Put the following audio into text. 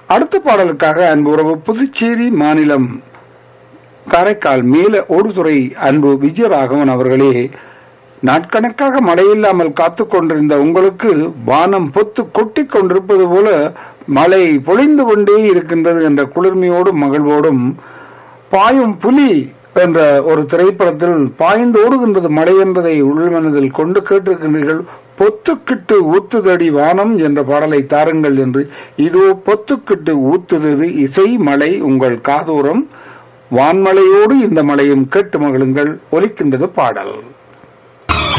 அடுத்த பாடலுக்காக அன்பு உறவு புதுச்சேரி மாநிலம் காரைக்கால் மேல ஓடுதுறை அன்பு விஜயராகவன் அவர்களே நாட்கணக்காக மழையில்லாமல் காத்துக் கொண்டிருந்த உங்களுக்கு வானம் பொத்து கொட்டிக் கொண்டிருப்பது போல மழை பொழிந்து கொண்டே இருக்கின்றது என்ற குளிர்மையோடும் மகிழ்வோடும் பாயும் புலி என்ற ஒரு திரைப்படத்தில் பாய்ந்து ஓடுகின்றது மழை என்பதை உள்மனதில் கொண்டு கேட்டிருக்கின்றீர்கள் பொத்துக்கிட்டு ஊத்துதடி வானம் என்ற பாடலை தாருங்கள் என்று இதோ பொத்துக்கிட்டு ஊத்துதது இசை மழை உங்கள் காதோரம் வான்மலையோடு இந்த மலையும் கேட்டு மகிழுங்கள் ஒலிக்கின்றது பாடல்